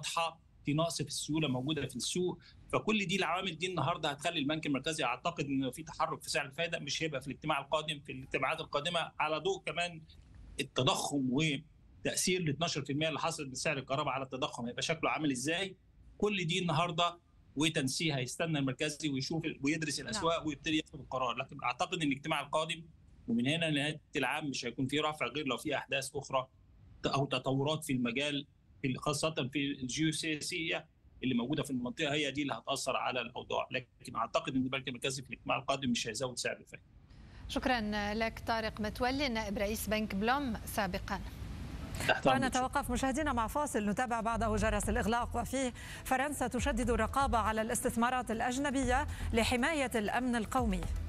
واضحه في نقص في السيوله موجوده في السوق فكل دي العوامل دي النهارده هتخلي البنك المركزي اعتقد ان في تحرك في سعر الفائده مش هيبقى في الاجتماع القادم في الاجتماعات القادمه على ضوء كمان التضخم وتاثير ال 12% اللي حصل من سعر الكهرباء على التضخم هيبقى شكله عامل ازاي كل دي النهارده وتنسيق هيستنى المركزي ويشوف ويدرس الاسواق ويبتدي ياخد القرار لكن اعتقد ان الاجتماع القادم ومن هنا لنهايه العام مش هيكون في رفع غير لو في احداث اخرى او تطورات في المجال خاصه في الجيوسياسيه اللي موجوده في المنطقه هي دي اللي هتاثر على الاوضاع لكن اعتقد ان البنك المركزي في الاجتماع القادم مش هيزود سعر الفائده شكرا لك طارق متولي نائب رئيس بنك بلوم سابقا ونتوقف مشاهدينا مع فاصل نتابع بعده جرس الإغلاق وفيه فرنسا تشدد الرقابة على الاستثمارات الأجنبية لحماية الأمن القومي